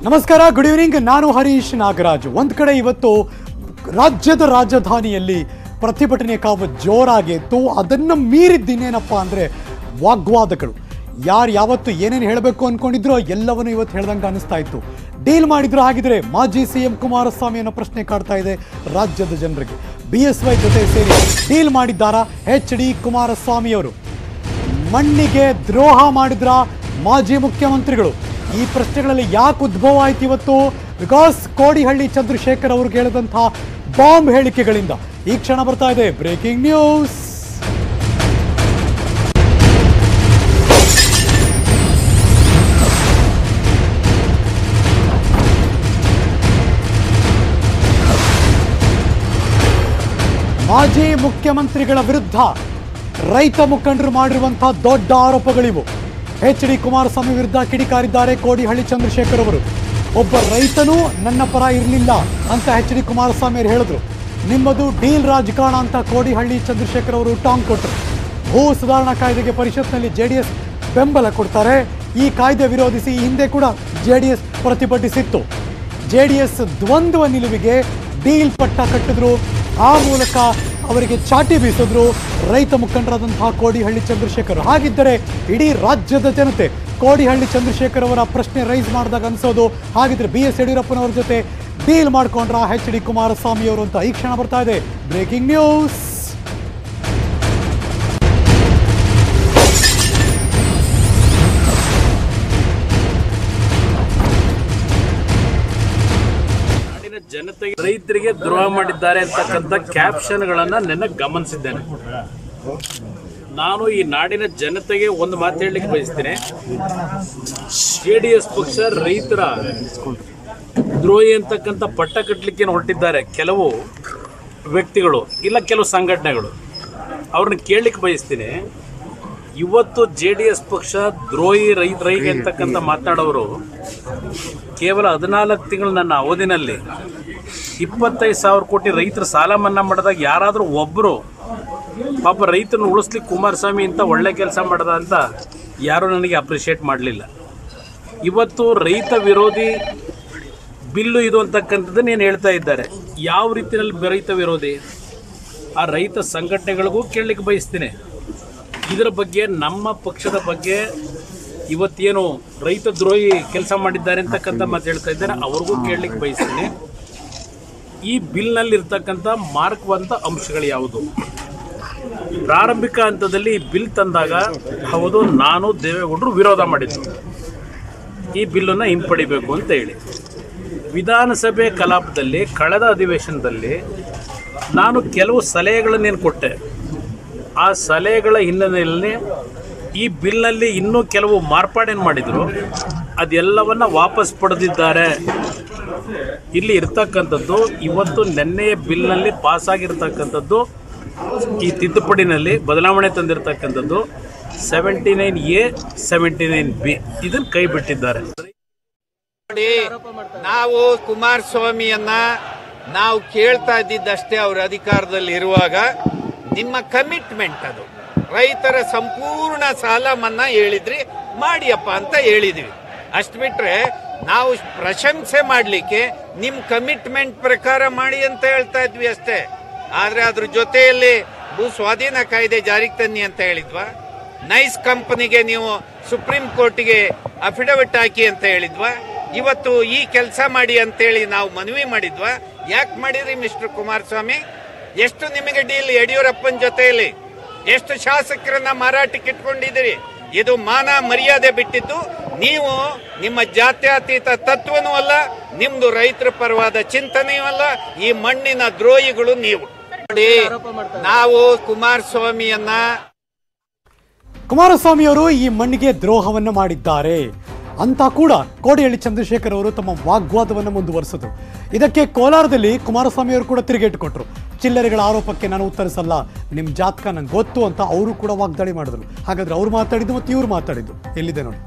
ನಮಸ್ಕಾರ good evening ನಾನು ಹರೀಶ್ ನಾಗರಾಜ್ ಒಂದ್ ಕಡೆ ಇವತ್ತು ರಾಜ್ಯದ ರಾಜಧಾನಿಯಲ್ಲಿ ಪ್ರತಿಭಟನೆ ಕಾವು ಜೋರಾಗಿತ್ತು ಅದನ್ನು ಮೀರಿದ್ದಿನ್ನೇನಪ್ಪ ಅಂದ್ರೆ ವಾಗ್ವಾದಗಳು ಯಾರು ಯಾವತ್ತು ಏನೇನು ಹೇಳಬೇಕು ಅನ್ಕೊಂಡಿದ್ರೋ ಎಲ್ಲವನ್ನು ಇವತ್ತು ಹೇಳ್ದಂಗೆ ಅನಿಸ್ತಾ ಇತ್ತು ಡೀಲ್ ಮಾಡಿದ್ರು ಹಾಗಿದ್ರೆ ಮಾಜಿ ಸಿ ಎಂ ಕುಮಾರಸ್ವಾಮಿ ಅನ್ನೋ ಪ್ರಶ್ನೆ ಕಾಡ್ತಾ ಇದೆ ರಾಜ್ಯದ ಜನರಿಗೆ ಬಿ ಎಸ್ ವೈ ಜೊತೆ ಸೇರಿ ಡೀಲ್ ಮಾಡಿದ್ದಾರಾ ಎಚ್ ಡಿ ಕುಮಾರಸ್ವಾಮಿ ಅವರು ಮಣ್ಣಿಗೆ ದ್ರೋಹ ಮಾಡಿದ್ರ ಮಾಜಿ ಮುಖ್ಯಮಂತ್ರಿಗಳು ಈ ಪ್ರಶ್ನೆಗಳಲ್ಲಿ ಯಾಕೆ ಉದ್ಭವ ಆಯ್ತು ಇವತ್ತು ಬಿಕಾಸ್ ಕೋಡಿಹಳ್ಳಿ ಚಂದ್ರಶೇಖರ್ ಅವ್ರಿಗೆ ಹೇಳಿದಂತಹ ಬಾಂಬ್ ಹೇಳಿಕೆಗಳಿಂದ ಈ ಕ್ಷಣ ಬರ್ತಾ ಇದೆ ಬ್ರೇಕಿಂಗ್ ನ್ಯೂಸ್ ಮಾಜಿ ಮುಖ್ಯಮಂತ್ರಿಗಳ ವಿರುದ್ಧ ರೈತ ಮುಖಂಡರು ಮಾಡಿರುವಂತಹ ದೊಡ್ಡ ಆರೋಪಗಳಿವು ಎಚ್ ಡಿ ಕುಮಾರಸ್ವಾಮಿ ವಿರುದ್ಧ ಕಿಡಿಕಾರಿದ್ದಾರೆ ಕೋಡಿಹಳ್ಳಿ ಚಂದ್ರಶೇಖರ್ ಅವರು ಒಬ್ಬ ರೈತನೂ ನನ್ನ ಪರ ಇರಲಿಲ್ಲ ಅಂತ ಎಚ್ ಡಿ ಕುಮಾರಸ್ವಾಮಿ ಅವರು ಹೇಳಿದ್ರು ನಿಮ್ಮದು ಡೀಲ್ ರಾಜಕಾರಣ ಅಂತ ಕೋಡಿಹಳ್ಳಿ ಚಂದ್ರಶೇಖರ್ ಅವರು ಟಾಂಗ್ ಕೊಟ್ಟರು ಭೂ ಸುಧಾರಣಾ ಕಾಯ್ದೆಗೆ ಪರಿಷತ್ನಲ್ಲಿ ಜೆ ಡಿ ಎಸ್ ಬೆಂಬಲ ಕೊಡ್ತಾರೆ ಈ ಕಾಯ್ದೆ ವಿರೋಧಿಸಿ ಈ ಹಿಂದೆ ಕೂಡ ಜೆ ಡಿ ಎಸ್ ಪ್ರತಿಭಟಿಸಿತ್ತು ಜೆ ಡಿ ಎಸ್ ದ್ವಂದ್ವ ನಿಲುವಿಗೆ ಡೀಲ್ ಪಟ್ಟ ಕಟ್ಟಿದ್ರು ಆ ಮೂಲಕ ಅವರಿಗೆ ಚಾಟಿ ಬೀಸಿದ್ರು ರೈತ ಮುಖಂಡರಾದಂತಹ ಕೋಡಿಹಳ್ಳಿ ಚಂದ್ರಶೇಖರ್ ಹಾಗಿದ್ದರೆ ಇಡೀ ರಾಜ್ಯದ ಜನತೆ ಕೋಡಿಹಳ್ಳಿ ಚಂದ್ರಶೇಖರ್ ಅವರ ಪ್ರಶ್ನೆ ರೈಸ್ ಮಾಡಿದಾಗ ಅನ್ಸೋದು ಹಾಗಿದ್ರೆ ಬಿ ಎಸ್ ಯಡಿಯೂರಪ್ಪನವ್ರ ಜೊತೆ ಡೀಲ್ ಮಾಡ್ಕೊಂಡ್ರ ಎಚ್ ಡಿ ಕುಮಾರಸ್ವಾಮಿ ಅವರು ಅಂತ ಈ ಕ್ಷಣ ಬರ್ತಾ ಇದೆ ಬ್ರೇಕಿಂಗ್ ನ್ಯೂಸ್ ನಾಡಿನ ಜನತೆಗೆ ರೈತರಿಗೆ ದ್ರೋಹ ಮಾಡಿದ್ದಾರೆ ಅಂತಕ್ಕಂಥ ಕ್ಯಾಪ್ಷನ್ಗಳನ್ನ ನೆನ್ನೆ ಗಮನಿಸಿದ್ದೇನೆ ನಾನು ಈ ನಾಡಿನ ಜನತೆಗೆ ಒಂದು ಮಾತು ಹೇಳಲಿಕ್ಕೆ ಬಯಸ್ತೇನೆ ಜೆ ಡಿ ಎಸ್ ಪಕ್ಷ ರೈತರ ದ್ರೋಹಿ ಅಂತಕ್ಕಂಥ ಪಟ್ಟ ಕಟ್ಟಲಿಕ್ಕೆ ಹೊರಟಿದ್ದಾರೆ ಕೆಲವು ವ್ಯಕ್ತಿಗಳು ಇಲ್ಲ ಕೆಲವು ಸಂಘಟನೆಗಳು ಅವ್ರನ್ನ ಕೇಳಲಿಕ್ಕೆ ಬಯಸ್ತೀನಿ ಇವತ್ತು ಜೆ ಡಿ ಎಸ್ ಪಕ್ಷ ದ್ರೋಹಿ ರೈತರಿಗೆ ಅಂತಕ್ಕಂಥ ಮಾತನಾಡೋರು ಕೇವಲ ಹದಿನಾಲ್ಕು ತಿಂಗಳು ನನ್ನ ಅವಧಿನಲ್ಲಿ ಇಪ್ಪತ್ತೈದು ಸಾವಿರ ಕೋಟಿ ರೈತರ ಸಾಲ ಮನ್ನಾ ಮಾಡಿದಾಗ ಯಾರಾದರೂ ಒಬ್ಬರು ಪಾಪ ರೈತರನ್ನು ಉಳಿಸ್ಲಿಕ್ಕೆ ಕುಮಾರಸ್ವಾಮಿ ಇಂಥ ಒಳ್ಳೆ ಕೆಲಸ ಮಾಡದ ಅಂತ ಯಾರೂ ನನಗೆ ಅಪ್ರಿಷಿಯೇಟ್ ಮಾಡಲಿಲ್ಲ ಇವತ್ತು ರೈತ ವಿರೋಧಿ ಬಿಲ್ಲು ಇದು ಅಂತಕ್ಕಂಥದ್ದನ್ನು ಏನು ಹೇಳ್ತಾ ಇದ್ದಾರೆ ಯಾವ ರೀತಿಯಲ್ಲಿ ರೈತ ವಿರೋಧಿ ಆ ರೈತ ಸಂಘಟನೆಗಳಿಗೂ ಕೇಳಲಿಕ್ಕೆ ಬಯಸ್ತೀನಿ ಇದರ ಬಗ್ಗೆ ನಮ್ಮ ಪಕ್ಷದ ಬಗ್ಗೆ ಇವತ್ತೇನು ರೈತ ದ್ರೋಹಿ ಕೆಲಸ ಮಾಡಿದ್ದಾರೆ ಅಂತಕ್ಕಂಥ ಮಾತು ಹೇಳ್ತಾ ಇದ್ದಾರೆ ಅವ್ರಿಗೂ ಕೇಳಲಿಕ್ಕೆ ಬಯಸ್ತೀನಿ ಈ ಬಿಲ್ನಲ್ಲಿ ಇರ್ತಕ್ಕಂಥ ಮಾರ್ಕುವಂಥ ಅಂಶಗಳು ಯಾವುದು ಪ್ರಾರಂಭಿಕ ಹಂತದಲ್ಲಿ ಈ ಬಿಲ್ ತಂದಾಗ ಹೌದು ನಾನು ದೇವೇಗೌಡರು ವಿರೋಧ ಮಾಡಿದ್ದು ಈ ಬಿಲ್ಲನ್ನು ಹಿಂಪಡಿಬೇಕು ಅಂತ ಹೇಳಿ ವಿಧಾನಸಭೆ ಕಲಾಪದಲ್ಲಿ ಕಳೆದ ಅಧಿವೇಶನದಲ್ಲಿ ನಾನು ಕೆಲವು ಸಲಹೆಗಳನ್ನೇನು ಕೊಟ್ಟೆ ಆ ಸಲಹೆಗಳ ಹಿನ್ನೆಲೆಯಲ್ಲಿ ಈ ಬಿಲ್ನಲ್ಲಿ ಇನ್ನೂ ಕೆಲವು ಮಾರ್ಪಾಡೇನು ಮಾಡಿದರು ಅದೆಲ್ಲವನ್ನ ವಾಪಸ್ ಪಡೆದಿದ್ದಾರೆ ಇಲ್ಲಿ ಇರ್ತಕ್ಕಂಥದ್ದು ಇವತ್ತು ನಿನ್ನೆಯ ಬಿಲ್ನಲ್ಲಿ ಪಾಸ್ ಆಗಿರ್ತಕ್ಕಂಥದ್ದು ಈ ತಿದ್ದುಪಡಿನಲ್ಲಿ ಬದಲಾವಣೆ ತಂದಿರತಕ್ಕಂಥದ್ದು seventy nine A seventy nine B ಇದನ್ನು ಕೈ ಬಿಟ್ಟಿದ್ದಾರೆ ನೋಡಿ ನಾವು ಕುಮಾರಸ್ವಾಮಿಯನ್ನ ನಾವು ಕೇಳ್ತಾ ಇದ್ದಿದ್ದಷ್ಟೇ ಅವ್ರ ಅಧಿಕಾರದಲ್ಲಿ ಇರುವಾಗ ನಿಮ್ಮ ಕಮಿಟ್ಮೆಂಟ್ ಅದು ರೈತರ ಸಂಪೂರ್ಣ ಸಾಲ ಮನ್ನಾ ಹೇಳಿದ್ರಿ ಮಾಡಿಯಪ್ಪ ಅಂತ ಹೇಳಿದ್ವಿ ಅಷ್ಟು ಬಿಟ್ರೆ ನಾವು ಪ್ರಶಂಸೆ ಮಾಡಲಿಕ್ಕೆ ನಿಮ್ಮ ಕಮಿಟ್ಮೆಂಟ್ ಪ್ರಕಾರ ಮಾಡಿ ಅಂತ ಹೇಳ್ತಾ ಇದ್ವಿ ಅಷ್ಟೇ ಆದ್ರೆ ಅದ್ರ ಜೊತೆಯಲ್ಲಿ ಭೂ ಸ್ವಾಧೀನ ಕಾಯ್ದೆ ಜಾರಿಗೆ ತನ್ನಿ ಅಂತ ಹೇಳಿದ್ವಾ ನೈಸ್ ಕಂಪನಿಗೆ ನೀವು ಸುಪ್ರೀಂ ಕೋರ್ಟಿಗೆ ಅಫಿಡವಿಟ್ ಹಾಕಿ ಅಂತ ಹೇಳಿದ್ವಾ ಇವತ್ತು ಈ ಕೆಲಸ ಮಾಡಿ ಅಂತೇಳಿ ನಾವು ಮನವಿ ಮಾಡಿದ್ವಾ ಯಾಕೆ ಮಾಡಿದ್ರಿ ಮಿಸ್ಟರ್ ಕುಮಾರಸ್ವಾಮಿ ಎಷ್ಟು ನಿಮಗೆ ಡೀಲ್ ಯಡಿಯೂರಪ್ಪನ ಜೊತೆಯಲ್ಲಿ ಎಷ್ಟು ಶಾಸಕರನ್ನ ಮಾರಾಟಕ್ಕೆ ಇಟ್ಕೊಂಡಿದ್ದೀರಿ ಇದು ಮಾನ ಮರ್ಯಾದೆ ಬಿಟ್ಟಿದ್ದು ನೀವು ನಿಮ್ಮ ಜಾತ್ಯತೀತ ತತ್ವನೂ ಅಲ್ಲ ನಿಮ್ದು ರೈತರ ಪರವಾದ ಚಿಂತನೆಯೂ ಅಲ್ಲ ಈ ಮಣ್ಣಿನ ದ್ರೋಹಿಗಳು ನೀವು ನೋಡಿ ನಾವು ಕುಮಾರಸ್ವಾಮಿಯನ್ನ ಕುಮಾರಸ್ವಾಮಿ ಅವರು ಈ ಮಣ್ಣಿಗೆ ದ್ರೋಹವನ್ನು ಮಾಡಿದ್ದಾರೆ ಅಂತ ಕೂಡ ಕೋಡಿಹಳ್ಳಿ ಚಂದ್ರಶೇಖರ್ ಅವರು ತಮ್ಮ ವಾಗ್ವಾದವನ್ನು ಮುಂದುವರಿಸಿದ್ರು ಇದಕ್ಕೆ ಕೋಲಾರದಲ್ಲಿ ಕುಮಾರಸ್ವಾಮಿ ಅವರು ಕೂಡ ತಿರುಗೇಟು ಕೊಟ್ಟರು ಚಿಲ್ಲರೆಗಳ ಆರೋಪಕ್ಕೆ ನಾನು ಉತ್ತರಿಸಲ್ಲ ನಿಮ್ಮ ಜಾತಕ ನಂಗೆ ಗೊತ್ತು ಅಂತ ಅವರು ಕೂಡ ವಾಗ್ದಾಳಿ ಮಾಡಿದ್ರು ಹಾಗಾದ್ರೆ ಅವ್ರು ಮಾತಾಡಿದ್ದು ಮತ್ತು ಇವ್ರು ಮಾತಾಡಿದ್ದು ಎಲ್ಲಿದೆ ನೋಡಿ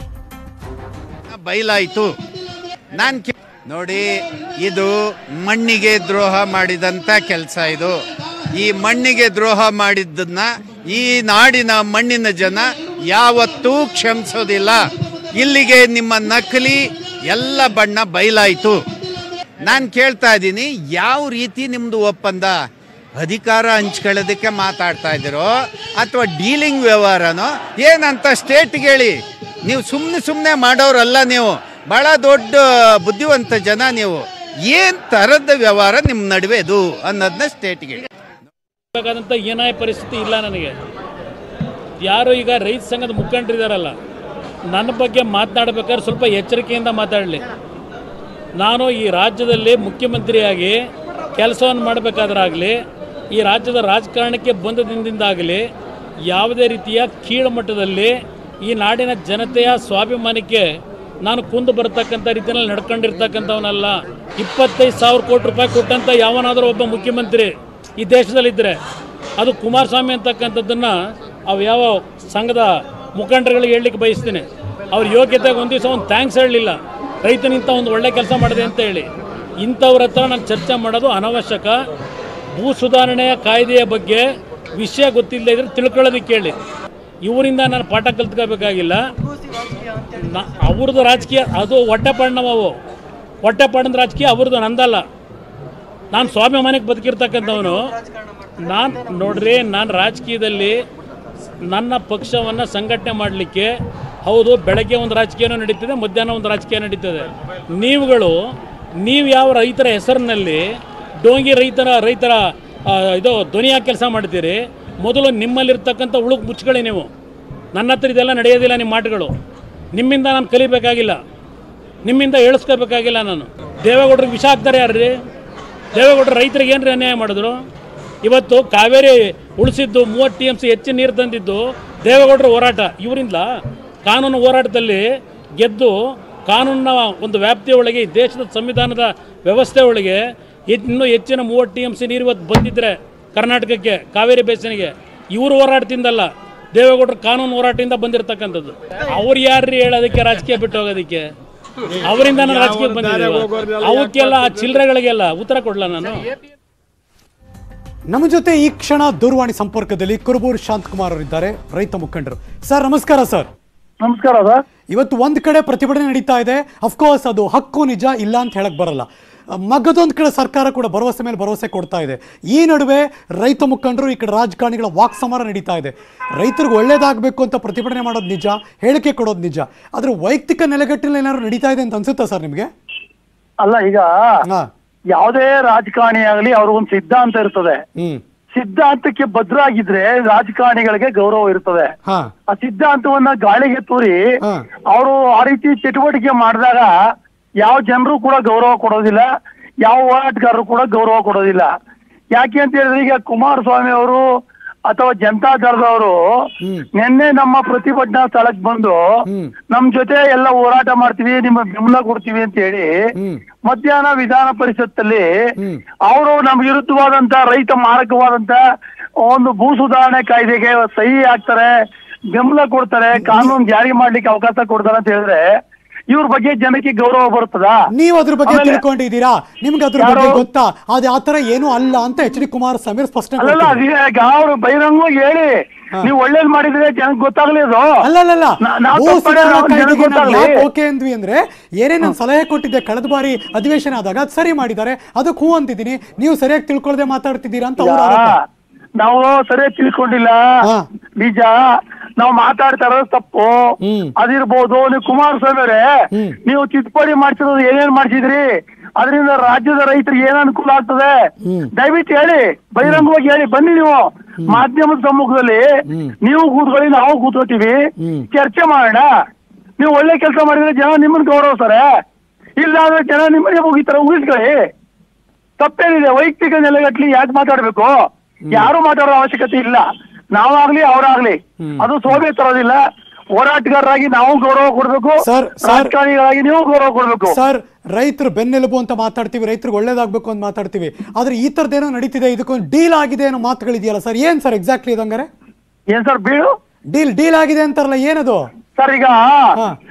ಬಯಲಾಯಿತು ನಾನು ನೋಡಿ ಇದು ಮಣ್ಣಿಗೆ ದ್ರೋಹ ಮಾಡಿದಂಥ ಕೆಲಸ ಇದು ಈ ಮಣ್ಣಿಗೆ ದ್ರೋಹ ಮಾಡಿದ್ದನ್ನ ಈ ನಾಡಿನ ಮಣ್ಣಿನ ಜನ ಯಾವತ್ತೂ ಕ್ಷಮಿಸೋದಿಲ್ಲ ಇಲ್ಲಿಗೆ ನಿಮ್ಮ ನಕಲಿ ಎಲ್ಲ ಬಣ್ಣ ಬಯಲಾಯಿತು ನಾನು ಕೇಳ್ತಾ ಇದ್ದೀನಿ ಯಾವ ರೀತಿ ನಿಮ್ಮದು ಒಪ್ಪಂದ ಅಧಿಕಾರ ಹಂಚ್ಕೊಳ್ಳೋದಕ್ಕೆ ಮಾತಾಡ್ತಾ ಇದ್ದೀರೋ ಅಥವಾ ಡೀಲಿಂಗ್ ವ್ಯವಹಾರನೋ ಏನಂತ ಸ್ಟೇಟ್ಗೆ ಹೇಳಿ ನೀವು ಸುಮ್ಮನೆ ಸುಮ್ಮನೆ ಮಾಡೋರಲ್ಲ ನೀವು ಭಾಳ ದೊಡ್ಡ ಬುದ್ಧಿವಂತ ಜನ ನೀವು ಏನು ಥರದ ವ್ಯವಹಾರ ನಿಮ್ಮ ನಡುವೆ ಇದು ಅನ್ನೋದನ್ನ ಸ್ಟೇಟ್ಗೆ ಹೇಳಿ ಬೇಕಾದಂಥ ಏನಾಯ ಪರಿಸ್ಥಿತಿ ಇಲ್ಲ ನನಗೆ ಯಾರು ಈಗ ರೈತ ಸಂಘದ ಮುಖಂಡರಿದಾರಲ್ಲ ನನ್ನ ಬಗ್ಗೆ ಮಾತನಾಡಬೇಕಾದ್ರೆ ಸ್ವಲ್ಪ ಎಚ್ಚರಿಕೆಯಿಂದ ಮಾತಾಡಲಿ ನಾನು ಈ ರಾಜ್ಯದಲ್ಲಿ ಮುಖ್ಯಮಂತ್ರಿಯಾಗಿ ಕೆಲಸವನ್ನು ಮಾಡಬೇಕಾದ್ರಾಗಲಿ ಈ ರಾಜ್ಯದ ರಾಜಕಾರಣಕ್ಕೆ ಬಂದ ದಿನದಿಂದಾಗಲಿ ಯಾವುದೇ ರೀತಿಯ ಕೀಳು ಮಟ್ಟದಲ್ಲಿ ಈ ನಾಡಿನ ಜನತೆಯ ಸ್ವಾಭಿಮಾನಕ್ಕೆ ನಾನು ಕುಂದು ಬರತಕ್ಕಂಥ ರೀತಿಯಲ್ಲಿ ನಡ್ಕೊಂಡಿರ್ತಕ್ಕಂಥವನಲ್ಲ ಇಪ್ಪತ್ತೈದು ಸಾವಿರ ಕೋಟಿ ರೂಪಾಯಿ ಕೊಟ್ಟಂಥ ಯಾವನಾದರೂ ಒಬ್ಬ ಮುಖ್ಯಮಂತ್ರಿ ಈ ದೇಶದಲ್ಲಿದ್ದರೆ ಅದು ಕುಮಾರಸ್ವಾಮಿ ಅಂತಕ್ಕಂಥದ್ದನ್ನು ಅವು ಯಾವ ಸಂಘದ ಮುಖಂಡರುಗಳಿಗೆ ಹೇಳಲಿಕ್ಕೆ ಬಯಸ್ತೀನಿ ಅವ್ರ ಯೋಗ್ಯತೆಗೆ ಒಂದು ದಿವಸ ಒಂದು ಥ್ಯಾಂಕ್ಸ್ ಹೇಳಲಿಲ್ಲ ರೈತನಿಂತ ಒಂದು ಒಳ್ಳೆ ಕೆಲಸ ಮಾಡಿದೆ ಅಂತ ಹೇಳಿ ಇಂಥವ್ರ ಹತ್ರ ನಾನು ಚರ್ಚೆ ಮಾಡೋದು ಅನವಶ್ಯಕ ಭೂ ಸುಧಾರಣೆಯ ಕಾಯ್ದೆಯ ಬಗ್ಗೆ ವಿಷಯ ಗೊತ್ತಿಲ್ಲದೆ ಇದ್ರೆ ತಿಳ್ಕೊಳ್ಳೋದಕ್ಕೆ ಹೇಳಿ ಇವರಿಂದ ನಾನು ಪಾಠ ಕಲ್ತ್ಕೋಬೇಕಾಗಿಲ್ಲ ನ ಅವ್ರದ್ದು ರಾಜಕೀಯ ಅದು ಹೊಟ್ಟೆಪಾಡಿನವು ಹೊಟ್ಟೆಪಾಡಿನ ರಾಜಕೀಯ ಅವ್ರದ್ದು ನಂದಲ್ಲ ನಾನು ಸ್ವಾಭಿಮಾನಕ್ಕೆ ಬದುಕಿರ್ತಕ್ಕಂಥವನು ನಾನು ನೋಡ್ರಿ ನಾನು ರಾಜಕೀಯದಲ್ಲಿ ನನ್ನ ಪಕ್ಷವನ್ನು ಸಂಘಟನೆ ಮಾಡಲಿಕ್ಕೆ ಹೌದು ಬೆಳಗ್ಗೆ ಒಂದು ರಾಜಕೀಯನೂ ನಡೀತದೆ ಮಧ್ಯಾಹ್ನ ಒಂದು ರಾಜಕೀಯ ನಡೀತದೆ ನೀವುಗಳು ನೀವು ಯಾವ ರೈತರ ಹೆಸರಿನಲ್ಲಿ ಡೋಂಗಿ ರೈತರ ರೈತರ ಆ, ಇದು ಧ್ವನಿಯಾಗಿ ಕೆಲಸ ಮಾಡ್ತೀರಿ ಮೊದಲು ನಿಮ್ಮಲ್ಲಿರ್ತಕ್ಕಂಥ ಉಳುಕ್ ಮುಚ್ಕೊಳ್ಳಿ ನೀವು ನನ್ನ ಹತ್ರ ಇದೆಲ್ಲ ನಡೆಯೋದಿಲ್ಲ ನಿಮ್ಮ ಮಾತುಗಳು ನಿಮ್ಮಿಂದ ನಾನು ಕಲಿಬೇಕಾಗಿಲ್ಲ ನಿಮ್ಮಿಂದ ಹೇಳಿಸ್ಕೋಬೇಕಾಗಿಲ್ಲ ನಾನು ದೇವೇಗೌಡರಿಗೆ ವಿಷ ಹಾಕ್ತಾರೆ ಯಾರ್ರಿ ದೇವೇಗೌಡರು ರೈತರಿಗೆ ಏನ್ರಿ ಅನ್ಯಾಯ ಮಾಡಿದ್ರು ಇವತ್ತು ಕಾವೇರಿ ಉಳಿಸಿದ್ದು ಮೂವತ್ತು ಟಿ ಎಮ್ ಸಿ ಹೆಚ್ಚಿನ ನೀರು ತಂದಿದ್ದು ದೇವೇಗೌಡರ ಹೋರಾಟ ಇವರಿಂದ ಕಾನೂನು ಹೋರಾಟದಲ್ಲಿ ಗೆದ್ದು ಕಾನೂನಿನ ಒಂದು ವ್ಯಾಪ್ತಿಯ ಒಳಗೆ ಈ ದೇಶದ ಸಂವಿಧಾನದ ವ್ಯವಸ್ಥೆ ಒಳಗೆ ಹೆಚ್- ಇನ್ನೂ ಹೆಚ್ಚಿನ ಮೂವತ್ತು ಟಿ ಎಮ್ ಸಿ ನೀರು ಇವತ್ತು ಬಂದಿದ್ರೆ ಕರ್ನಾಟಕಕ್ಕೆ ಕಾವೇರಿ ಬೇಸಿನಿಗೆ ಇವರು ಹೋರಾಟದಿಂದಲ್ಲ ದೇವೇಗೌಡರ ಕಾನೂನು ಹೋರಾಟದಿಂದ ಬಂದಿರತಕ್ಕಂಥದ್ದು ಅವ್ರು ಯಾರ್ರಿ ಹೇಳೋದಕ್ಕೆ ರಾಜಕೀಯ ಬಿಟ್ಟು ಹೋಗೋದಕ್ಕೆ ಅವರಿಂದ ನಾನು ರಾಜಕೀಯಕ್ಕೆ ಬಂದಿದ್ದೀವಿ ಅವಕ್ಕೆಲ್ಲ ಆ ಚಿಲ್ಲರೆಗಳಿಗೆಲ್ಲ ಉತ್ತರ ಕೊಡ್ಲಾ ನಾನು ನಮ್ಮ ಜೊತೆ ಈ ಕ್ಷಣ ದೂರವಾಣಿ ಸಂಪರ್ಕದಲ್ಲಿ ಕುರುಬೂರು ಶಾಂತಕುಮಾರ್ ಅವರಿದ್ದಾರೆ ರೈತ ಮುಖಂಡರು ಸರ್ ನಮಸ್ಕಾರ ಸರ್ ನಮಸ್ಕಾರ ಸರ್ ಇವತ್ತು ಒಂದ್ ಕಡೆ ಪ್ರತಿಭಟನೆ ನಡೀತಾ ಇದೆ ಅಫ್ಕೋರ್ಸ್ ಅದು ಹಕ್ಕು ನಿಜ ಇಲ್ಲ ಅಂತ ಹೇಳಕ್ ಬರಲ್ಲ ಮಗದೊಂದ್ ಕಡೆ ಸರ್ಕಾರ ಕೂಡ ಭರವಸೆ ಮೇಲೆ ಭರವಸೆ ಕೊಡ್ತಾ ಇದೆ ಈ ನಡುವೆ ರೈತ ಮುಖಂಡರು ಈ ಕಡೆ ರಾಜಕಾರಣಿಗಳ ವಾಕ್ ಸಮರ ನಡೀತಾ ಇದೆ ರೈತರಿಗೆ ಒಳ್ಳೇದಾಗಬೇಕು ಅಂತ ಪ್ರತಿಭಟನೆ ಮಾಡೋದು ನಿಜ ಹೇಳಿಕೆ ಕೊಡೋದು ನಿಜ ಆದ್ರೆ ವೈಯಕ್ತಿಕ ನೆಲೆಗಟ್ಟಿನಲ್ಲಿ ಏನಾದ್ರು ನಡೀತಾ ಇದೆ ಅಂತ ಅನ್ಸುತ್ತಾ ಸರ್ ನಿಮಗೆ ಅಲ್ಲ ಈಗ ಹಾ ಯಾವುದೇ ರಾಜಕಾರಣಿ ಆಗಲಿ ಅವ್ರಿಗೊಂದು ಸಿದ್ಧಾಂತ ಇರ್ತದೆ ಹ್ಮ್ ಸಿದ್ಧಾಂತಕ್ಕೆ ಭದ್ರಾಗಿದ್ರೆ ರಾಜಕಾರಣಿಗಳಿಗೆ ಗೌರವ ಇರ್ತದೆ ಹಾ ಆ ಸಿದ್ಧಾಂತವನ್ನ ಗಾಳಿಗೆ ತೂರಿ ಹಾ. ಅವರು ಆ ರೀತಿ ಚಟುವಟಿಕೆ ಮಾಡಿದಾಗ ಯಾವ ಜನರು ಕೂಡ ಗೌರವ ಕೊಡೋದಿಲ್ಲ ಯಾವ ಹೋರಾಟಗಾರರು ಕೂಡ ಗೌರವ ಕೊಡೋದಿಲ್ಲ ಯಾಕೆ ಅಂತ ಹೇಳಿದ್ರೆ ಈಗ ಕುಮಾರಸ್ವಾಮಿ ಅವರು ಅಥವಾ ಜನತಾ ದಳದವರು ಹ್ಮ್. ನಿನ್ನೆ ನಮ್ಮ ಪ್ರತಿಭಟನಾ ಸ್ಥಳಕ್ಕೆ ಬಂದು ಹ್ಮ್. ನಮ್ ಜೊತೆ ಎಲ್ಲ ಹೋರಾಟ ಮಾಡ್ತೀವಿ ನಿಮ್ಮ ಬೆಂಬಲ ಕೊಡ್ತೀವಿ ಅಂತ ಹೇಳಿ ಹ್ಮ್. ಮಧ್ಯಾಹ್ನ ವಿಧಾನ ಪರಿಷತ್ತಲ್ಲಿ ಹ್ಮ್. ಅವರು ನಮ್ಮ ವಿರುದ್ಧವಾದಂತ ರೈತ ಮಾರಕವಾದಂತ ಒಂದು ಭೂ ಸುಧಾರಣೆ ಕಾಯ್ದೆಗೆ ಸಹಿ ಹಾಕ್ತಾರೆ ಬೆಂಬಲ ಕೊಡ್ತಾರೆ ಕಾನೂನು ಜಾರಿ ಮಾಡ್ಲಿಕ್ಕೆ ಅವಕಾಶ ಕೊಡ್ತಾರೆ ಅಂತ ಹೇಳಿದ್ರೆ ಇವ್ರ ಬಗ್ಗೆ ಜನಕ್ಕೆ ಗೌರವ ಬರ್ತದ ನೀವು ಅದ್ರ ಬಗ್ಗೆ ಆಮೇಲೆ- ತಿಳ್ಕೊಂಡಿದ್ದೀರಾ ನಿಮ್ಗೆ ಅದ್ರ ಯಾರು? ಬಗ್ಗೆ ಗೊತ್ತಾ ಅದು ಆ ಥರ ಏನೂ ಅಲ್ಲ ಅಂತ ಎಚ್ ಡಿ ಕುಮಾರಸ್ವಾಮಿ ಸ್ಪಷ್ಟನೆ ಅಲ್ಲಲ್ಲ ಕೊಡ್ತಿದ್ದಾರೆ. ಅದೇ ಈಗ ಅವ್ರು ಬಹಿರಂಗವಾಗಿ ಹೇಳಿ ನೀವು ಒಳ್ಳೇದ್ ಮಾಡಿದ್ರೆ ಜನಕ್ಕೆ ಗೊತ್ತಾಗ್ಲಿ ಅದು ಅಲ್ಲಲ್ಲ ನಾ- ನಾವ್ ಭೂ ತಪ್ಪು ಸುಧಾರಣಾ ನಾವು ಜನಕ್ಕೆ ಕಾಯ್ದೆಗೆ ನಾವು ಗೊತ್ತಾಗ್ಲಿ. ಯಾಕೆ ಓಕೆ ಅಂದ್ವಿ ಅಂದ್ರೆ ಏನೇ ನಾನು ಸಲಹೆ ಕೊಟ್ಟಿದ್ದೆ ಕಳೆದ ಬಾರಿ ಅಧಿವೇಶನ ಆದಾಗ ಅದ್ ಸರಿ ಮಾಡಿದ್ದಾರೆ ಅದಕ್ಕೆ ಹೂ ಅಂತಿದ್ದೀನಿ ನೀವು ಸರಿಯಾಗಿ ತಿಳ್ಕೊಳ್ಳದೆ ಮಾತಾಡ್ತಿದ್ದೀರಾ ಅಂತ ಅವ್ರ ಆರೋಪ ನಾವು ಸರಿಯಾಗಿ ತಿಳ್ಕೊಂಡಿಲ್ಲ ಹಾ. ನಿಜ ನಾವು ಮಾತಾಡ್ತಾ ಇರೋದು ತಪ್ಪು ಹ್ಮ್. ಅದಿರ್ಬೋದು ನೀವು ಕುಮಾರಸ್ವಾಮಿ ಅವರೇ ಹ್ಮ್. ನೀವು ತಿದ್ದುಪಡಿ ಮಾಡ್ಸಿರೋದು ಏನೇನ್ ಮಾಡ್ಸಿದ್ರಿ ಅದರಿಂದ ರಾಜ್ಯದ ರೈತರಿಗೆ ಏನ್ ಅನುಕೂಲ ಆಗ್ತದೆ ಹ್ಮ್. ದಯವಿಟ್ಟು ಹೇಳಿ ಬಹಿರಂಗವಾಗಿ ಹೇಳಿ ಬನ್ನಿ ನೀವು ಮಾಧ್ಯಮದ ಸಮ್ಮುಖದಲ್ಲಿ ಹ್ಮ್. ನೀವು ಕೂತ್ಕೊಳ್ಳಿ ನಾವು ಕೂತ್ಕೋತೀವಿ ಹ್ಮ್. ಚರ್ಚೆ ಮಾಡೋಣ ನೀವು ಒಳ್ಳೆ ಕೆಲಸ ಮಾಡಿದ್ರೆ ಜನ ನಿಮ್ಮನ್ನ ಗೌರವಿಸ್ತಾರೆ ಇಲ್ಲ ಅಂದ್ರೆ ಜನ ನಿಮ್ಮನ್ನೇ ಮುಗಿತಾರೆ ಉಗಿಸ್ಕೊಳ್ಳಿ ತಪ್ಪೇನಿದೆ ವೈಯಕ್ತಿಕ ನೆಲೆಗಟ್ಲಿ ಯಾಕೆ ಮಾತಾಡ್ಬೇಕು ಯಾರು ಮಾತಾಡೋ ಅವಶ್ಯಕತೆ ಇಲ್ಲ ನಾವಾಗ್ಲಿ ಅವರಾಗ್ಲಿ ಅದು ಸೋಭೆ ತರೋದಿಲ್ಲ ಹೋರಾಟಗಾರರಾಗಿ ನಾವು ಗೌರವ ಕೊಡ್ಬೇಕು ಸರ್, ಸರ್. ರಾಜಕಾರಣಿಗಳಾಗಿ ನೀವು ಗೌರವ ಕೊಡ್ಬೇಕು ಸರ್ ರೈತರು ಬೆನ್ನೆಲುಬು ಅಂತ ಮಾತಾಡ್ತೀವಿ ರೈತರಿಗೆ ಒಳ್ಳೇದಾಗ್ಬೇಕು ಅಂತ ಮಾತಾಡ್ತೀವಿ ಆದ್ರೆ ಈ ಥರದ್ದೇನೋ ನಡೀತಿದೆ ಇದಕ್ಕೊಂದು ಡೀಲ್ ಆಗಿದೆ ಅನ್ನೋ ಮಾತುಗಳಿದೆಯಲ್ಲ ಸರ್ ಏನ್ ಸರ್ ಎಕ್ಸಾಕ್ಟ್ಲಿ ಇದಂಗಾರೆ ಏನ್ ಸರ್ ಬೀಳು ಡೀಲ್ ಡೀಲ್ ಆಗಿದೆ ಅಂತಾರಲ್ಲ ಏನದು ಸರ್ ಈಗ ಹಾ.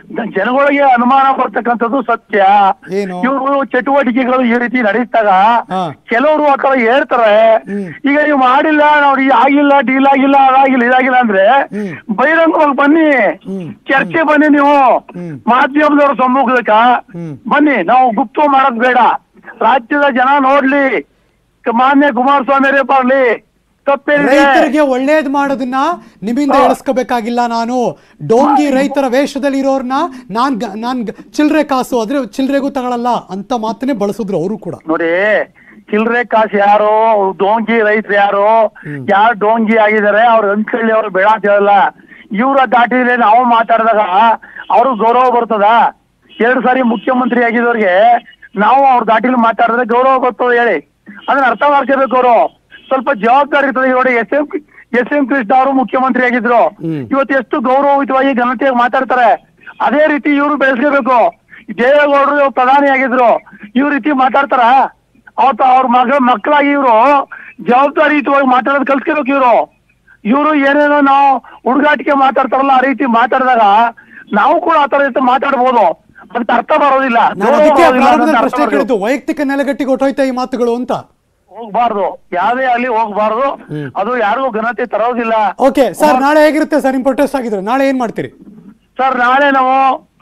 ಜನಗಳಿಗೆ ಅನುಮಾನ ಬರ್ತಕ್ಕಂಥದ್ದು ಸತ್ಯ ಏನು? ಇವರು ಚಟುವಟಿಕೆಗಳು ಈ ರೀತಿ ನಡೆಸಿದಾಗ ಹಾ. ಕೆಲವರು ಆ ತರ ಹೇಳ್ತಾರೆ ಹ್ಮ್. ಈಗ ನೀವು ಮಾಡಿಲ್ಲ ನಾವು ಈ ಆಗಿಲ್ಲ ಡೀಲ್ ಆಗಿಲ್ಲ ಅದಾಗಿಲ್ಲ ಇದಾಗಿಲ್ಲ ಅಂದ್ರೆ ಹ್ಮ್. ಬಹಿರಂಗವಾಗಿ ಬನ್ನಿ ಹ್ಮ್. ಚರ್ಚೆ ಬನ್ನಿ ನೀವು ಹ್ಮ್. ಮಾಧ್ಯಮದವ್ರ ಸಮ್ಮುಖದಕ್ಕ ಹ್ಮ್. ಬನ್ನಿ ನಾವು ಗುಪ್ತ ಮಾಡೋದ್ ಬೇಡ ರಾಜ್ಯದ ಜನ ನೋಡ್ಲಿ ಕ- ಮಾನ್ಯ ಕುಮಾರಸ್ವಾಮಿ ಅವರೇ ಬರ್ಲಿ ತಪ್ಪೇನಿದೆ ರೈತರಿಗೆ ಒಳ್ಳೇದ್ ಮಾಡೋದನ್ನ ನಿಮ್ಮಿಂದ ಎಳಿಸ್ಕೋಬೇಕಾಗಿಲ್ಲ ನಾನು ಡೋಂಗಿ ರೈತರ ವೇಷದಲ್ಲಿ ಇರೋರ್ನ ನಾನ್ ಗ- ನಾನ್ ಗ- ಚಿಲ್ರೆ ಕಾಸು ಆದ್ರೆ ಚಿಲ್ರೆಗೂ ತಗೊಳಲ್ಲ ಅಂತ ಮಾತನ್ನೇ ಬಳಸಿದ್ರು ಅವರು ಕೂಡ ನೋಡಿ ಚಿಲ್ರೆ ಕಾಸು ಯಾರು ಅವ್ರು ಡೋಂಗಿ ರೈತರು ಯಾರು ಯಾರು ಡೋಂಗಿ ಆಗಿದ್ದಾರೆ ಅವ್ರ ಅಂಕಳ್ಳಿ ಅವ್ರು ಬೇಡ ಅಂತ ಹೇಳಲ್ಲ ಇವ್ರ ದಾಟಿದ್ರೆ ನಾವು ಮಾತಾಡಿದಾಗ ಅವ್ರು ಗೌರವ ಬರ್ತದ ಎರಡು ಸಾರಿ ಮುಖ್ಯಮಂತ್ರಿ ಆಗಿದವ್ರಿಗೆ ನಾವು ಅವ್ರ ದಾಟಿಲಿ ಮಾತಾಡಿದ್ರೆ ಗೌರವ ಬರ್ತದೆ ಹೇಳಿ ಅದನ್ನ ಅರ್ಥ ಮಾಡ್ಕೋಬೇಕು ಅವರು ಸ್ವಲ್ಪ ಜವಾಬ್ದಾರಿ ಇರ್ತದೆ ನೋಡಿ S M S M Krishna ಅವರು ಮುಖ್ಯಮಂತ್ರಿ ಆಗಿದ್ರು ಹ್ಮ್. ಇವತ್ತು ಎಷ್ಟು ಗೌರವಯುತವಾಗಿ ಘನತೆಯಾಗಿ ಮಾತಾಡ್ತಾರೆ ಅದೇ ರೀತಿ ಇವರು ಬೆಳೆಸ್ಕೋಬೇಕು ದೇವೇಗೌಡರು ಇವ್ರು ಪ್ರಧಾನಿ ಆಗಿದ್ರು ಇವ್ ರೀತಿ ಮಾತಾಡ್ತಾರ ಅವತ್ತ ಅವ್ರ ಮಗ ಮಕ್ಕಳಾಗಿ ಇವರು ಜವಾಬ್ದಾರಿಯುತವಾಗಿ ಮಾತಾಡೋದು ಕಲ್ಸ್ಕೋಬೇಕು ಇವರು ಇವರು ಏನೇನೋ ನಾವು ಹುಡುಗಾಟಿಕೆ ಮಾತಾಡ್ತಾರಲ್ಲ ಆ ರೀತಿ ಮಾತಾಡಿದಾಗ ನಾವು ಕೂಡ ಆ ತರ ರೀತಿ ಮಾತಾಡ್ಬೋದು ಅದಕ್ಕೆ ಅರ್ಥ ಬರೋದಿಲ್ಲ ನಾನು ಗೌರವ ಅದಕ್ಕೆ ಬರೋದಿಲ್ಲ ಪ್ರಾರಂಭದಲ್ಲಿ ಅಂತ ಅರ್ಥ ಪ್ರಶ್ನೆ ಮಾಡ್ಬೇಕು. ಕೇಳಿದ್ದು ವೈಯಕ್ತಿಕ ನೆಲೆಗಟ್ಟಿಗೆ ಹೊಟ್ಟೋಯ್ತಾ ಈ ಮಾತುಗಳು ಅಂತ ಹೋಗ್ಬಾರ್ದು ಯಾವ್ದೇ ಆಗ್ಲಿ ಹೋಗ್ಬಾರ್ದು ಅದು ಯಾರಿಗೂ ಘನತೆ ತರೋದಿಲ್ಲ ಓಕೆ ಸರ್ ನಾಳೆ ಹೇಗಿರುತ್ತೆ ಸರ್ ನಿಮ್ ಪ್ರೊಟೆಸ್ಟ್ ಆಗಿದ್ರೆ ನಾಳೆ ಏನ್ ಮಾಡ್ತೀರಿ ಸರ್ ನಾಳೆ ನಾವು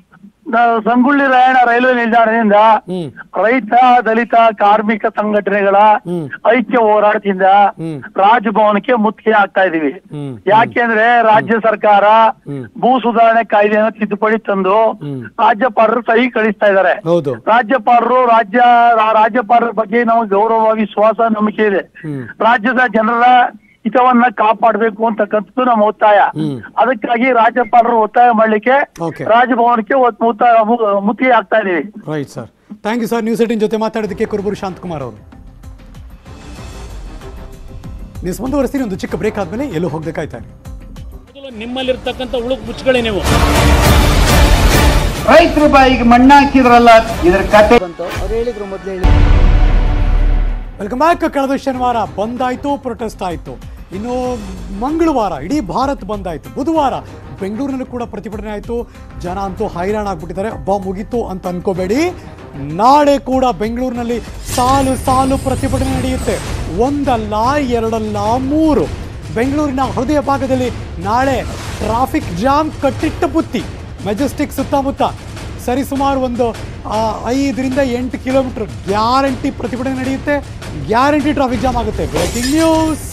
ನಾವು ಸಂಗೊಳ್ಳಿ ರಾಯಣ್ಣ ರೈಲ್ವೆ ನಿಲ್ದಾಣದಿಂದ ಹ್ಮ್. ರೈತ ದಲಿತ ಕಾರ್ಮಿಕ ಸಂಘಟನೆಗಳ ಹ್ಮ್. ಐಕ್ಯ ಹೋರಾಟದಿಂದ ಹ್ಮ್. ರಾಜಭವನಕ್ಕೆ ಮುತ್ತಿಗೆ ಹಾಕ್ತಾ ಇದೀವಿ ಹ್ಮ್. ಯಾಕೆಂದ್ರೆ ರಾಜ್ಯ ಸರ್ಕಾರ ಹ್ಮ್. ಭೂ ಸುಧಾರಣೆ ಕಾಯ್ದೆಯನ್ನು ತಿದ್ದುಪಡಿ ತಂದು ಹ್ಮ್. ರಾಜ್ಯಪಾಲರು ಸಹಿ ಕಳಿಸ್ತಾ ಇದ್ದಾರೆ ಹೌದು ರಾಜ್ಯಪಾಲರು ರಾಜ್ಯ ರಾ- ರಾಜ್ಯಪಾಲರ ಬಗ್ಗೆ ನಾವು ಗೌರವ ವಿಶ್ವಾಸ ನಂಬಿಕೆ ಇದೆ ಹ್ಮ್. ರಾಜ್ಯದ ಜನರ ಹಿತವನ್ನ ಕಾಪಾಡಬೇಕು ಅಂತಕ್ಕಂಥದ್ದು ನಮ್ಮ ಒತ್ತಾಯ ಹ್ಮ್. ಅದಕ್ಕಾಗಿ ರಾಜ್ಯಪಾಲರು ಒತ್ತಾಯ ಮಾಡ್ಲಿಕ್ಕೆ Okay. ರಾಜಭವನಕ್ಕೆ ಒತ್- ಮುತ್ತ- ಮು- ಮುತ್ತಿಗೆ ಹಾಕ್ತಾ ಇದೀವಿ right sir thank you sir news eighteen ಜೊತೆ ಮಾತಾಡೋದಕ್ಕೆ ಕುರುಬೂರು ಶಾಂತಕುಮಾರ್ ಅವರು ನ್ಯೂಸ್ ಮುಂದುವರಿಸ್ತೀನಿ ಒಂದು ಚಿಕ್ಕ ಬ್ರೇಕ್ ಆದ್ಮೇಲೆ ಎಲ್ಲೂ ಹೋಗ್ಬೇಕಾಯ್ತಾ ಮೊದಲು ನಿಮ್ಮಲ್ಲಿರ್ತಕ್ಕಂಥ ಉಳುಕ್ ಮುಚ್ಕೊಳ್ಳಿ ನೀವು ರೈತರ ಬಾಯಿಗೆ ಮಣ್ಣಾಕಿದ್ರಲ್ಲ ಇದ್ರ ಕತೆ ವೆಲ್ಕಮ್ ಬ್ಯಾಕ್ ಕಳೆದ ಶನಿವಾರ ಬಂದ್ ಆಯ್ತು ಪ್ರೊಟೆಸ್ಟ್ ಆಯ್ತು ಇನ್ನು ಮಂಗಳವಾರ ಇಡೀ ಭಾರತ್ ಬಂದ್ ಆಯ್ತು ಬುಧವಾರ ಬೆಂಗಳೂರಿನಲ್ಲೂ ಕೂಡ ಪ್ರತಿಭಟನೆ ಆಯ್ತು ಜನ ಅಂತೂ ಹೈರಾಣ ಆಗ್ಬಿಟ್ಟಿದ್ದಾರೆ ಬಾ ಮುಗೀತು ಅಂತ ಅನ್ಕೋಬೇಡಿ ನಾಳೆ ಕೂಡ ಬೆಂಗಳೂರಿನಲ್ಲಿ ಸಾಲು ಸಾಲು ಪ್ರತಿಭಟನೆ ನಡೆಯುತ್ತೆ ಒಂದಲ್ಲ ಎರಡಲ್ಲ ಮೂರು ಬೆಂಗಳೂರಿನ ಹೃದಯ ಭಾಗದಲ್ಲಿ ನಾಳೆ ಟ್ರಾಫಿಕ್ ಜಾಮ್ ಕಟ್ಟಿಟ್ಟ ಬುತ್ತಿ ಮೆಜೆಸ್ಟಿಕ್ ಸುತ್ತಮುತ್ತ ಸರಿಸುಮಾರು ಒಂದು ಆ, ಐದರಿಂದ ಎಂಟು ಕಿಲೋಮೀಟರ್ ಗ್ಯಾರಂಟಿ ಪ್ರತಿಭಟನೆ ನಡೆಯುತ್ತೆ ಗ್ಯಾರಂಟಿ ಟ್ರಾಫಿಕ್ ಜಾಮ್ ಆಗುತ್ತೆ ಬ್ರೇಕಿಂಗ್ ನ್ಯೂಸ್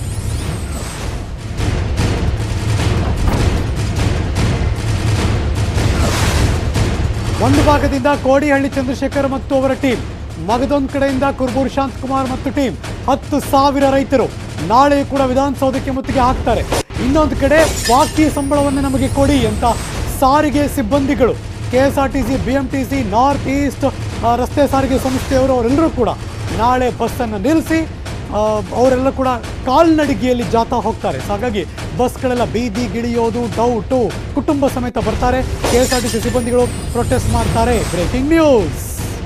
ಒಂದು ಭಾಗದಿಂದ ಕೋಡಿಹಳ್ಳಿ ಚಂದ್ರಶೇಖರ್ ಮತ್ತು ಅವರ ಟೀಮ್ ಮಗದೊಂದು ಕಡೆಯಿಂದ ಕುರ್ಬೂರ್ ಶಾಂತಕುಮಾರ್ ಮತ್ತು ಟೀಮ್ ಹತ್ತು ಸಾವಿರ ರೈತರು ನಾಳೆ ಕೂಡ ವಿಧಾನಸೌಧಕ್ಕೆ ಮುತ್ತಿಗೆ ಹಾಕ್ತಾರೆ ಇನ್ನೊಂದು ಕಡೆ ಬಾಕಿ ಸಂಬಳವನ್ನು ನಮಗೆ ಕೊಡಿ ಅಂತ ಸಾರಿಗೆ ಸಿಬ್ಬಂದಿಗಳು K S R T C B M T C north east ಆ, ರಸ್ತೆ ಸಾರಿಗೆ ಸಂಸ್ಥೆಯವರು ಅವರೆಲ್ಲರೂ ಕೂಡ ನಾಳೆ ಬಸ್ಸನ್ನು ನಿಲ್ಲಿಸಿ ಆ, ಅವರೆಲ್ಲ ಕೂಡ ಕಾಲ್ನಡಿಗೆಯಲ್ಲಿ ಜಾಥಾ ಹೋಗ್ತಾರೆ ಸೊ ಹಾಗಾಗಿ ಬಸ್ಗಳೆಲ್ಲ ಬೀದಿ ಗಿಳಿಯೋದು ಡೌಟು ಕುಟುಂಬ ಸಮೇತ ಬರ್ತಾರೆ K S R T C ಸಿಬ್ಬಂದಿಗಳು ಪ್ರೊಟೆಸ್ಟ್ ಮಾಡ್ತಾರೆ ಬ್ರೇಕಿಂಗ್ ನ್ಯೂಸ್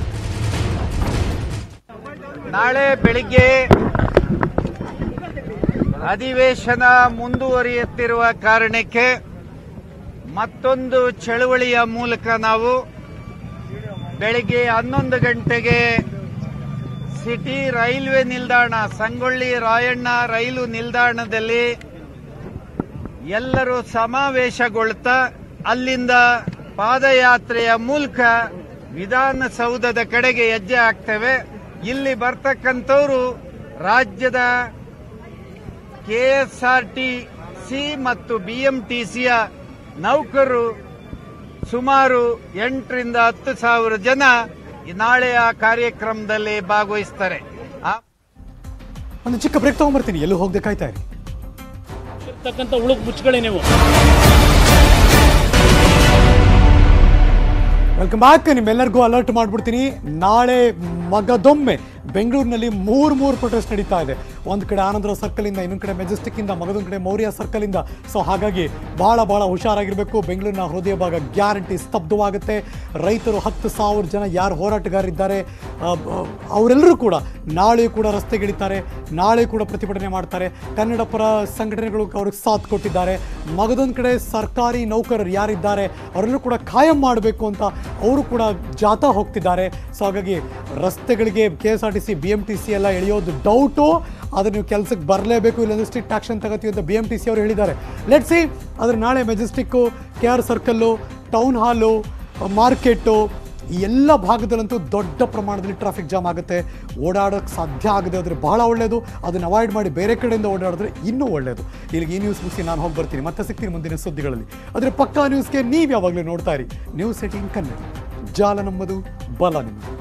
ನಾಳೆ ಬೆಳಿಗ್ಗೆ ಅಧಿವೇಶನ ಮುಂದುವರಿಯುತ್ತಿರುವ ಕಾರಣಕ್ಕೆ ಮತ್ತೊಂದು ಚಳುವಳಿಯ ಮೂಲಕ ನಾವು ಬೆಳಿಗ್ಗೆ ಹನ್ನೊಂದು ಗಂಟೆಗೆ ಸಿಟಿ ರೈಲ್ವೆ ನಿಲ್ದಾಣ ಸಂಗೊಳ್ಳಿ ರಾಯಣ್ಣ ರೈಲು ನಿಲ್ದಾಣದಲ್ಲಿ ಎಲ್ಲರೂ ಸಮಾವೇಶಗೊಳ್ತಾ ಅಲ್ಲಿಂದ ಪಾದಯಾತ್ರೆಯ ಮೂಲಕ ವಿಧಾನಸೌಧದ ಕಡೆಗೆ ಹೆಜ್ಜೆ ಹಾಕ್ತೇವೆ ಇಲ್ಲಿ ಬರ್ತಕ್ಕಂಥವ್ರು ರಾಜ್ಯದ ಕೆಎಸ್ಆರ್ಟಿ ಸಿ ಮತ್ತು ಬಿಎಂಟಿಸಿಯ ನೌಕರರು ಸುಮಾರು ಎಂಟರಿಂದ ಹತ್ತು ಸಾವಿರ ಜನ ಈ ನಾಳೆಯ ಕಾರ್ಯಕ್ರಮದಲ್ಲಿ ಭಾಗವಹಿಸ್ತಾರೆ ಆ ಒಂದು ಚಿಕ್ಕ ಬ್ರೇಕ್ ತಗೊಂಡ್ಬರ್ತೀನಿ ಎಲ್ಲೂ ಹೋಗದೆ ಕಾಯ್ತಾ ಇರಿ ಇರ್ತಕ್ಕಂಥ ಉಳುಕ್ ಮುಚ್ಕೊಳ್ಳಿ ನೀವು ವೆಲ್ಕಮ್ ಬ್ಯಾಕ್ ನಿಮ್ಮೆಲ್ಲರಿಗೂ ಅಲರ್ಟ್ ಮಾಡ್ಬಿಡ್ತೀನಿ ನಾಳೆ ಮಗದೊಮ್ಮೆ ಬೆಂಗಳೂರಿನಲ್ಲಿ ಮೂರು ಮೂರು ಪ್ರೊಟೆಸ್ಟ್ ನಡೀತಾ ಇದೆ ಒಂದು ಕಡೆ ಆನಂದರಾವ್ ಸರ್ಕಲಿಂದ ಇನ್ನೊಂದು ಕಡೆ ಮೆಜೆಸ್ಟಿಕ್ಕಿಂದ ಮಗದೊಂದು ಕಡೆ ಮೌರ್ಯ ಸರ್ಕಲಿಂದ ಸೊ ಹಾಗಾಗಿ ಭಾಳ ಭಾಳ ಹುಷಾರಾಗಿರಬೇಕು ಬೆಂಗಳೂರಿನ ಹೃದಯ ಭಾಗ ಗ್ಯಾರಂಟಿ ಸ್ತಬ್ಧವಾಗುತ್ತೆ ರೈತರು ಹತ್ತು ಸಾವಿರ ಜನ ಯಾರು ಹೋರಾಟಗಾರರಿದ್ದಾರೆ ಆ, ಆ, ಅವರೆಲ್ಲರೂ ಕೂಡ ನಾಳೆ ಕೂಡ ರಸ್ತೆಗಿಳಿತಾರೆ ನಾಳೆ ಕೂಡ ಪ್ರತಿಭಟನೆ ಮಾಡ್ತಾರೆ ಕನ್ನಡ ಪರ ಸಂಘಟನೆಗಳು ಅವ್ರಿಗೆ ಸಾಥ್ ಕೊಟ್ಟಿದ್ದಾರೆ ಮಗದೊಂದು ಕಡೆ ಸರ್ಕಾರಿ ನೌಕರರು ಯಾರಿದ್ದಾರೆ ಅವರೆಲ್ಲರೂ ಕೂಡ ಖಾಯಂ ಮಾಡಬೇಕು ಅಂತ ಅವರು ಕೂಡ ಜಾಥಾ ಹೋಗ್ತಿದ್ದಾರೆ ಸೊ ಹಾಗಾಗಿ ರಸ್ತೆಗಳಿಗೆ K S R T C B M T C ಎಲ್ಲ ಎಳೆಯೋದು ಡೌಟು ಅದು ನೀವು ಕೆಲಸಕ್ಕೆ ಬರಲೇಬೇಕು ಇಲ್ಲಾಂದ್ರೆ ಸ್ಟ್ರಿಕ್ಟ್ ಆಕ್ಷನ್ ತಗೋತೀವಿ ಅಂತ ಬಿ ಎಮ್ ಟಿ ಸಿ ಅವರು ಹೇಳಿದ್ದಾರೆ ಲೆಟ್ ಸಿ ಆದರೆ ನಾಳೆ Majestic K R circle town hall market ಈ ಎಲ್ಲ ಭಾಗದಲ್ಲಂತೂ ದೊಡ್ಡ ಪ್ರಮಾಣದಲ್ಲಿ ಟ್ರಾಫಿಕ್ ಜಾಮ್ ಆಗುತ್ತೆ ಓಡಾಡೋಕ್ಕೆ ಸಾಧ್ಯ ಆಗದೆ ಆದರೆ ಬಹಳ ಒಳ್ಳೆಯದು ಅದನ್ನು ಅವಾಯ್ಡ್ ಮಾಡಿ ಬೇರೆ ಕಡೆಯಿಂದ ಓಡಾಡಿದ್ರೆ ಇನ್ನೂ ಒಳ್ಳೆಯದು ಇಲ್ಲಿಗೆ ಈ ನ್ಯೂಸ್ ಮುಗಿಸಿ ನಾನು ಹೋಗಿ ಬರ್ತೀನಿ ಮತ್ತೆ ಸಿಗ್ತೀನಿ ಮುಂದಿನ ಸುದ್ದಿಗಳಲ್ಲಿ ಆದರೆ ಪಕ್ಕಾ ನ್ಯೂಸ್ಗೆ ನೀವು ಯಾವಾಗಲೂ ನೋಡ್ತಾ ಇರಿ ನ್ಯೂಸ್ ಏಟೀನ್ ಕನ್ನಡ ಜಾಲ ನಮ್ಮದು ಬಲ ನಿಮ್ಮದು